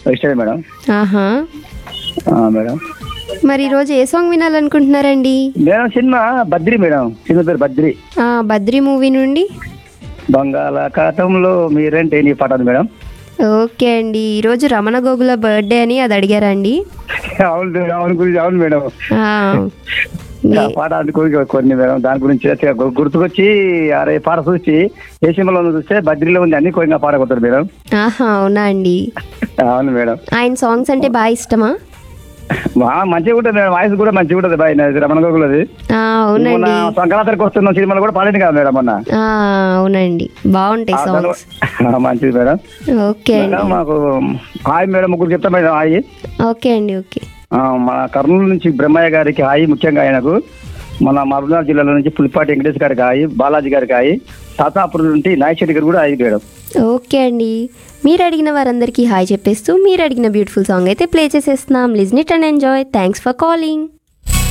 ఇష్టమే మేడం ఆహా ఆ, మేడం మరి ఈరోజు ఏ సాంగ్ వినాలనుకుంటున్నారండి madam cinema Badri madam cinema పేరు బద్రి ఆ, బద్రి మూవీ నుండి బంగాళాఖాతంలో మీరంటే నీ పాట ఉంది మేడం ఓకే అండి ఈరోజు రమణ గోగుల బర్త్డే అని అది అడిగారండి అవును మేడం, అవును గురించి అవును మేడం ఆ, ఆ మీ- పాట అందుకు కొన్ని మేడం దాని గురించి అయితే గు- గుర్తుకొచ్చి అరే పాట చూసి ఏ సినిమాలో ఉందో చూస్తే బద్రిలో ఉంది అన్ని కోయంగా పాట కొట్టారు మేడం ఆహా అవునా అండి అవును మేడం ఆయన సాంగ్స్ అంటే బాగా ఇష్టమా బా మంచిగా ఉంటుంది మేడం వాయిస్ కూడా మంచిగా ఉంటుంది బాయ్ నాది రమణ గోగులది ఆ, మొన్న అవునండి సంక్రాంతికి వస్తున్న సినిమాలు కూడా పాడింది కదా మేడం మొన్న ఆ, అవునండి బాగుంటాయి ఆ దాని- సాంగ్స్ ఆ, మంచిది మేడం ఓకే మేడం అండి మాకు హాయ్ మేడం ముగ్గురు చెప్తా మేడం హాయ్ ఓకే అండి ఓకే ఆ, మన కర్నూలు నుంచి బ్రహ్మయ్య గారికి హాయి ముఖ్యంగా ఆయనకు మన మహబూబ్నగర్ జిల్లాలో నుంచి పులిపాటి వెంకటేష్ గారికి హాయి బాలాజీ గారికి హాయి తాతాపురం నుండి నాయశెట్టి గారు కూడా హాయి మేడం ఓకే అండి మీరు అడిగిన వారందరికీ హాయ్ చెప్పేస్తూ మీరు అడిగిన బ్యూటిఫుల్ సాంగ్ అయితే ప్లే చేసేస్తున్నాం listen it and enjoy thanks for calling